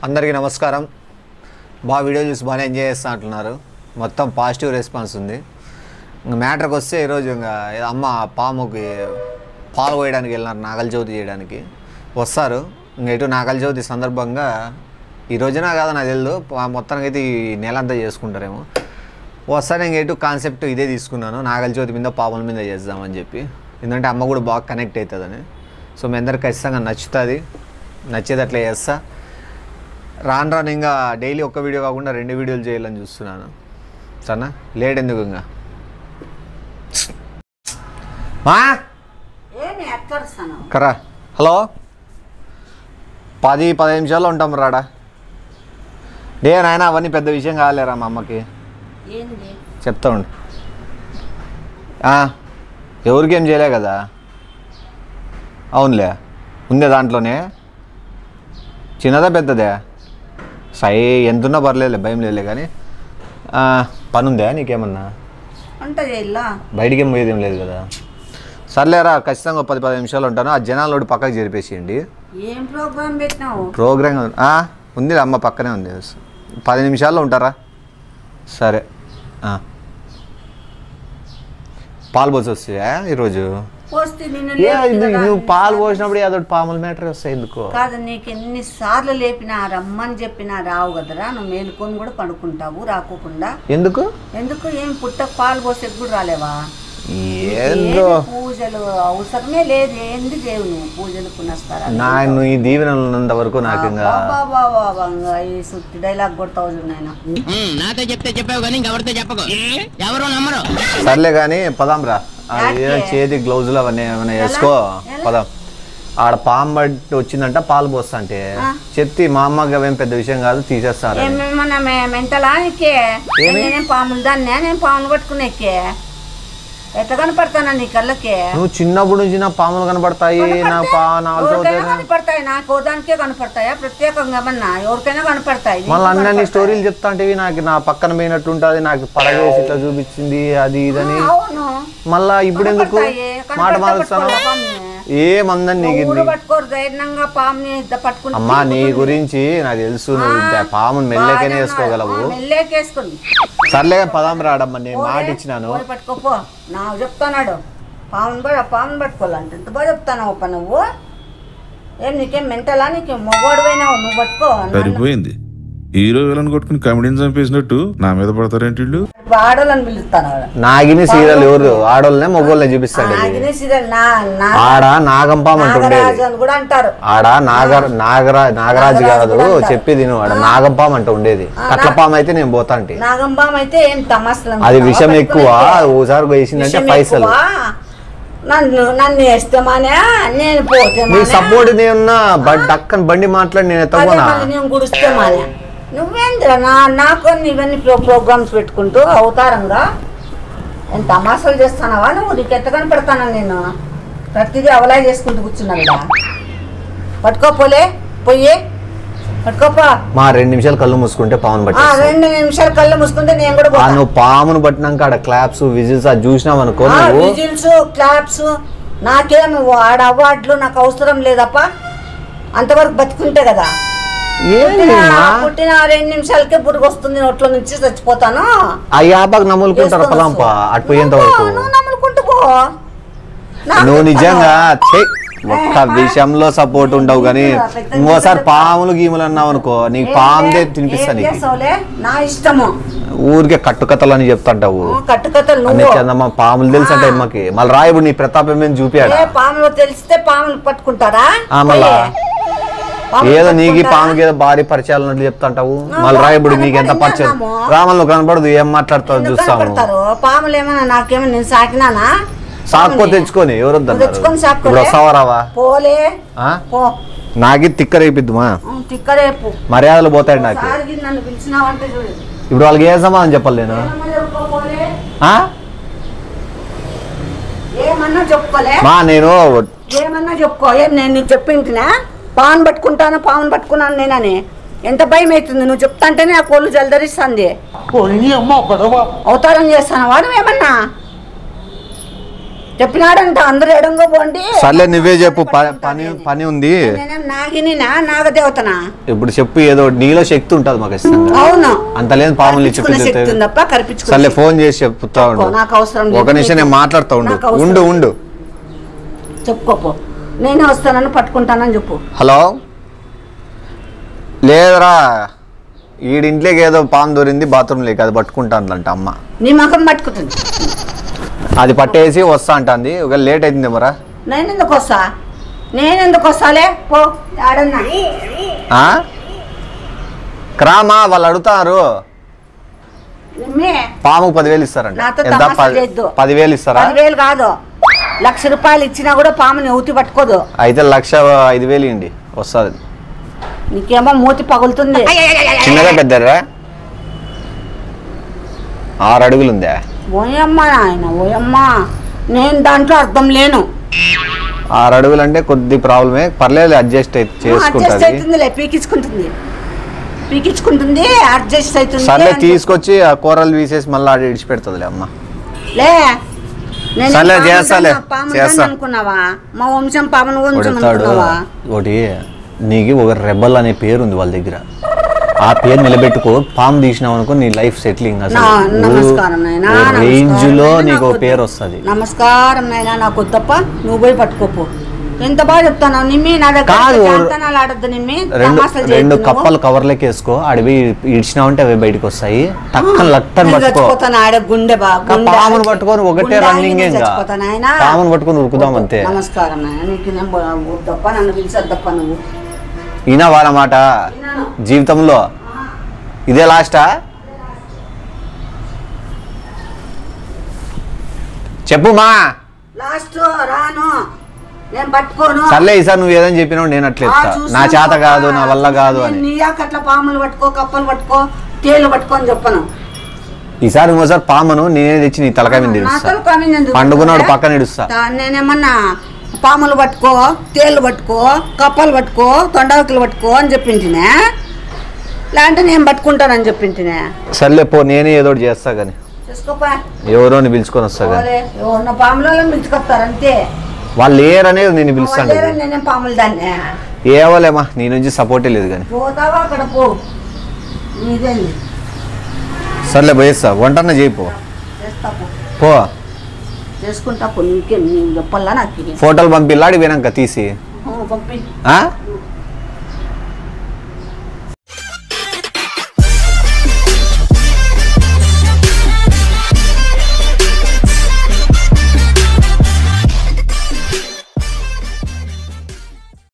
అందరికీ నమస్కారం బాగా వీడియో చూసి బాగానే ఎంజాయ్ చేస్తా అంటున్నారు మొత్తం పాజిటివ్ రెస్పాన్స్ ఉంది ఇంకా మ్యాటర్కి వస్తే ఈరోజు ఇంకా అమ్మ పాముకి పాలు పోయడానికి వెళ్ళినారు నాగల చవితి చేయడానికి వస్తారు ఇంక ఇటు నాగల చవితి సందర్భంగా ఈ రోజున కాదు నాకు తెలియదు పా- మొత్తానికి అయితే ఈ నెల అంతా చేసుకుంటారేమో వస్తాను ఇంక ఎటు కాన్సెప్ట్ ఇదే తీసుకున్నాను నాగల చవితి మీద పాముల మీద చేద్దామని చెప్పి ఎందుకంటే అమ్మ కూడా బాగా కనెక్ట్ అవుతుందని సో మీ అందరికి ఖచ్చితంగా నచ్చుతుంది నచ్చేది అట్లా చేస్తా రాను రాను ఇంకా డైలీ ఒక్క వీడియో కాకుండా రెండు వీడియోలు చేయాలని చూస్తున్నాను సరేనా లేట్ ఎందుకు ఇంకా మా ఏమి ఎక్కడుస్తాను కరా హలో పది పదిహేను నిమిషాల్లో ఉంటాం రాడా డే నాయన అవన్నీ పెద్ద విషయం కాలేరా మా అమ్మకి ఏంది చెప్తా ఉండు ఆ, ఎవరికేం చేయలే కదా అవునులే ఉందే దాంట్లోనే చిన్నదా పెద్దదే సై ఎంతున్నా పర్లేదులే భయం లేదులే కానీ ఆ, పని ఉందా నీకేమన్నా వంట చేయాలా బయటికి ఏం పోయేది ఏం లేదు కదా సర్లేరా ఖచ్చితంగా ఒక పది పది నిమిషాలు ఉంటాను ఆ జనాలు పక్కకు జరిపేసేయండి ఏం ప్రోగ్రామ్ పెట్టినావు ప్రోగ్రామ్ ఆ, ఉంది అమ్మ పక్కనే ఉంది పది నిమిషాల్లో ఉంటారా సరే ఆ. పాలు పోసి వస్తాయా ఈరోజు పోస్తే నిన్ను ఏ, లేపుతుంది ఇది కదా. నువ్వు పాలు పోసినప్పుడు అదొకటి పాముల మ్యాటర్ వస్తాయి ఎందుకో కాదు నీకు ఎన్నిసార్లు లేపినా రమ్మని చెప్పినా రావు కదరా నువ్వు మేలుకొని కూడా పడుకుంటావు రాకోకుండా ఎందుకు ఎందుకు ఏం పుట్టకు పాలు పోసే కూడా రాలేవా ఏందో ఏది పూజలు అవసరమే లేదు ఏంది దేవు నువ్వు పూజలు పునస్తారా నా నువ్వు ఈ దీవెనలు ఉన్నంత వరకు నాకు ఇంకా ఈ సుత్తి డైలాగ్ కొడతావు చూడు నాయన ఉమ్, నాతో చెప్తే చెప్పావు కానీ ఇంకెవరితో చెప్పకు ఎవరు నమ్మరు సర్లే కానీ పదాం రా అది ఏదో యాకే? చేతి గ్లౌజులు అవన్నీ ఏమైనా వేసుకో ఎలా? పదాం ఆడ పాము బట్టి వచ్చిందంట పాలు పోస్తా అంటే ఆ. చెప్తే మా అమ్మకి అవేం పెద్ద విషయం కాదు తీసేస్తారు ఏమేమన్నా మెంటలా నీకే ఏమి? నేనేం పాములు దాన్నే నేను పాములు పట్టుకునేకే ఎట్లా కనపడతానా నీ కళ్ళకి నువ్వు చిన్నప్పటి నుంచి నా పాములు కనబడతాయి నా పా నాలుగు ఎవరికైనా కనపడతాయి నాకు దానికే కనపడతాయా ప్రత్యేకంగా ఏమన్నా ఎవరికైనా కనపడతాయి నీకు మళ్ళీ అన్ని కనపడతాయి. స్టోరీలు చెప్తా అంటే నాకు నా పక్కన పోయినట్టు ఉంటుంది నాకు పడవేసి ఇట్లా చూపించింది అది ఇదని అవును మళ్ళా ఇప్పుడు ఎందుకు కనపడతాయి. మాట కనపడితే మారుస్తాను పట్టుకోరా పాముని? ఏమందని నీకు ఊరు ఇది? పట్టుకోరు ధైర్యంగా పాముని ఇద్ద పట్టుకుని అమ్మా నీ గురించి నాకు తెలుసు నువ్వు ఇంత పాముని మెల్లకనే వేసుకోగలవు మెల్లేకేసుకుని సర్లే పదాం రాడమ్మా నేను మాట ఇచ్చినాను పోయి పట్టుకోపో నాకు చెప్తానాడు పాముని కూడా పాముని పట్టుకోవాలంటే ఎంత బాగా చెప్తాను అప్ప నువ్వు ఏం నీకేం మెంటలా నీకేం మొగోడు పోయినావు నువ్వు పట్టుకో నన్ను సరిపోయింది హీరో విలన్ కొట్టుకుని కమెడీని చంపేసినట్టు నా మీద పడతారేంటి వీళ్ళు ఆడోళ్ళని పిలుస్తాను నాగిని సీరియల్ ఎవరు ఆడోళ్ళనే మొగోళ్ళనే చూపిస్తాడు ఇది. నాగిని సీరియల్ నా నా ఆడ నాగంపాం అంటుండేది నాగరాజు అని కూడా అంటారు ఆడ నాగర నాగరా నాగరాజు నాగరాజు కాదు కూడా అంటారు. చెప్పేది నువ్వు ఆడ నాగంపాం అంటూ ఉండేది కట్లపాం అయితే నేను పోతా అంటే నాగంబాం అయితే ఏం తమాసలు అది అనుకుంటావా? విషం ఎక్కువ పట్టుకునేకే. ఓసారి వేసిందంటే విషం పైసలు ఎక్కువ. నన్ను నన్ను వేస్తామానే నేను పోతే నీ సపోర్ట్ నేనున్నా బట్ దక్కని బండి మాట్లాడి నేను ఎత్తపోనా నేను గుడిస్తే మానే నువ్వేంద్రా నా నాకు ఇవన్నీ ప్రో ప్రోగ్రామ్స్ పెట్టుకుంటూ అవతారంగా నేను తమాషాలు చేస్తానవా నువ్వు నీకు ఎట్ట కనపడతానా నేను ప్రతిదీ అవలా చేసుకుంటూ కూర్చున్నా కదా పట్టుకోపోలే పొయ్యి పట్టుకోపా మా రెండు నిమిషాలు కళ్ళు మూసుకుంటే పవన్ ఆ, పట్టేస్తా రెండు నిమిషాలు కళ్ళు మూసుకుంటే నేను కూడా ఆ పోతా. నువ్వు పామును పట్టినాక ఆడ క్లాప్స్ విజిల్స్ అది చూసినావు అనుకో ఆ, నువ్వు విజిల్స్ క్లాప్స్ నాకేం ఆడ అవార్డులు నాకు అవసరం లేదప్పా అంతవరకు బతుకుంటే కదా ఏంది పుట్టిన మా? పుట్టిన రెండు నిమిషాలకే పురుగు వస్తుంది నోట్లో నుంచి చచ్చిపోతాను ఆ యాపాకు నమ్ములుకుంటారు వేసుకొని పదంప వస్తు. అటు పోయేంత వరకు నువ్వు- నువ్వు నమ్ముకుంటూ పో నాకు నువ్వు చెప్తాను. నిజంగా ఛే, ఒక్క విషయంలో సపోర్ట్ ఉండవు కానీ ఇంకోసారి పాములు గీములు అన్నావు అనుకో నీకు ఏం పాముదే లే- తినిపిస్తా ఏం నీకు చేస్తావులే? నా ఇష్టము ఊరికే కట్టుకథలు అని చెప్తాంటావు కట్టుకథలు అన్ని నువ్వు చందమ్మ పాములు తెలుసు అంటే అమ్మకి మళ్ళీ రా ఇప్పుడు నీ ప్రతాపం ఏం చూపియాడా ఏ పాములు తెలిస్తే పాములు పట్టుకుంటారా ఆ, మళ్ళా? పోయి. పాములు ఏదో నీకు పట్టుకుంటారా? పాముకి ఏదో భారీ పరిచయాలు ఉన్నట్టు చెప్తాంటావు ఆ, మళ్ళీ రా ఇప్పుడు నీకు ఎంత కనపడింది పరిచయం అన్నాము. రామన్లు కనపడదు ఏం మాట్లాడతావు ఎందుకు చూస్తాము కనపడతారు పాములు ఏమన్నా నాకేమో నేను సాకినానా సాక్కో పాముని? తెచ్చుకొని ఎవరు నువ్వు తెచ్చుకొని సాక్కోలే? ఇప్పుడు వస్తావా రావా పోలే ఆ? పో నాకి తిక్కరేపిద్దుమా ఉం, తిక్కరేపు మర్యాదలు పోతాయి నాకు ఒకసారి నన్ను పిలిచినావంటే చూడు ఇప్పుడు వాళ్ళకి ఏ సమాధానం చెప్పాలి నేను ఏమన్నా చెప్పుకోపోలే ఆ? ఏమన్నా చెప్పుకోలే మా నేను ఏమన్నా చెప్పుకో ఏం నేను నీకు చెప్పింటినా పావును పట్టుకుంటాను పావును పట్టుకున్నాను నేనని ఎంత భయం అవుతుంది నువ్వు చెప్తా అంటేనే ఆ కోళ్ళు జలదరిస్తుంది అవతారం చేస్తాను వాడు ఏమన్నా చెప్పినాడంట అందరూ ఎడంగో పోండి సర్లే నువ్వే చెప్పు ప- పని పని ఉంది నేనేం నాగినినా నాగదేవతనా ఇప్పుడు చెప్పు ఏదో ఒకటి. నీలో శక్తి ఉంటుంది మాకు ఖచ్చితంగా అవును అంత లేదు పాములు కరిపించుకునే శక్తి చెప్పి ఉందప్ప కరిపించుకునే సర్లే శక్తి. ఫోన్ చేసి చెప్తా ఉండు నాకు అవసరం లేదు. ఒక నిమిషం నేను మాట్లాడుతా ఉండు నాకు అవసరం ఉండు లేదు. ఉండు చెప్పుకోపో నేనే వస్తానని పట్టుకుంటానని చెప్పు హలో లేదురా ఈడింట్లోకి ఏదో పాము దొరింది బాత్రూమ్ లేక అది పట్టుకుంటానంట అమ్మ నీ ముఖం పట్టుకుంటుంది అది పట్టేసి వస్తా అంటుంది ఒక లేట్ అవుతుంది మరా నేను ఎందుకు వస్తా నేను ఎందుకు వస్తాలే పో ఆడన్నా ఆ? క్రామా వాళ్ళు అడుగుతారు నిమ్మే పాముకు పదివేలు ఇస్తారంట నాతో ఎంత తమాషా పది- చేయొద్దు. పదివేలు ఇస్తారా పదివేలు కాదు లక్ష రూపాయలు ఇచ్చినా కూడా పాముని ఊతి పట్టుకోదు అయితే లక్ష ఐదు వేలు ఇండి వస్తుంది నీకేమో మూతి పగులుతుంది చిన్నగా పెద్దరా ఆరు అడుగులు ఉందా ఓయమ్మ నాయన ఓయమ్మ నేను దాంట్లో అర్థం లేను ఆరు అడుగులు అంటే కొద్ది ప్రాబ్లమే పర్లేదు అడ్జస్ట్ అయితే అడ్జస్ట్ చేసుకుంటుంది అవుతుందిలే పీకించుకుంటుంది పీకించుకుంటుంది అడ్జస్ట్ అవుతుంది సర్లే అని తీసుకొచ్చి ఆ కూరలు తీసేసి మళ్ళీ ఆడ ఇడిచిపెడుతుందిలే అమ్మ లే నేను సర్లే, పాముని చేస్తాలే, కన్నా పాముని చేస్తా. కన్నా అనుకున్నావా మా వంశం పామును వంశం కొడతాడు అనుకున్నావా ఒకటి నీకు ఒక రెబల్ అనే పేరు ఉంది వాళ్ళ దగ్గర ఆ పేరు నిలబెట్టుకో పాము తీసినావు అనుకో నీ లైఫ్ సెటిలింగ్ నా నమస్కారం నాయనా రేంజ్ నమస్కారం లో నాయనా, నీకు నాకు పేరు వద్దు. వస్తుంది నమస్కారం నాయనా నాకు వద్దప్ప నువ్వు పోయి పట్టుకోపో ఎంత బాగా చెప్తాను నిమ్మి నా దగ్గర కాదు. జాంతనాలు ఆడొద్దు నిమ్మి రెండు తమాషాలు రెండు చేయొద్దు నువ్వు. కప్పలు కవర్లకి వేసుకో అడివి ఇడిచినావంటే అవి బయటకు వస్తాయి టక్కన లట్టని నేను పట్టుకో చచ్చిపోతాను ఆడ గుండె బా ఇంకా గుండె పామును ఆగి- పట్టుకొని ఒకటే గుండె ఆగి రన్నింగ్ నేను ఇంకా చచ్చిపోతాను నాయనా. పామును పట్టుకొని ఉరుకుదాం అంతే నమస్కారం నాయన నీకు నేను వద్దప్ప నన్ను పిలిచొద్దప్ప నువ్వు ఈయన వాళ్ళమాట విన్నాను. జీవితంలో ఇదే లాస్టా చెప్పు మా లాస్ట్ రాను నేను పట్టుకోను సర్లే ఈసారి నువ్వు ఏదని చెప్పినావు నేను అట్లా ఆ, ఎత్తా. చూసాను నా చేత పాపా. కాదు నా వల్ల కాదు అని నేను నీయాక అట్లా పాములు పట్టుకో కప్పలు పట్టుకో తేలు పట్టుకో అని చెప్పను ఈసారి ఇంకోసారి పామును నేనే తెచ్చి నీ తలకాయ మీద నా ఇడుస్తా తల కామింది ఎందుకు? పండుకున్నాడు పక్కన ఇడుస్తా తా- నేనేమన్నా పాములు పట్టుకో తేళ్ళు పట్టుకో కప్పలు పట్టుకో తొండవకులు పట్టుకో అని చెప్పింటినే లేదంటే నేను పట్టుకుంటానని చెప్పింటినే సర్లే పో నేనే ఏదో ఒకటి చేస్తా గాని చూసుకోపా ఎవరో ని పిలుచుకొని వస్తా గాని ఓలే, ఎవరిన పాములో పిలుచుకొస్తారు అంతే వాళ్ళు లేరనేది నేను పిలుస్తాను వాళ్ళేరని నేనేం పాములు దాన్ని ఏవోలేమా నీ నుంచి సపోర్టే లేదు కానీ పోతావా అక్కడ పో నీదేంది సర్లే పోయేస్తా వంటన్న చేయిపో చేస్తా పో పో చేసుకుంటా పో నీకే నీకు చెప్పాలా నాకు ఇది. ఫోటోలు పంపిల్లాడి పోయినాక తీసి ఆ, పంపి ఆ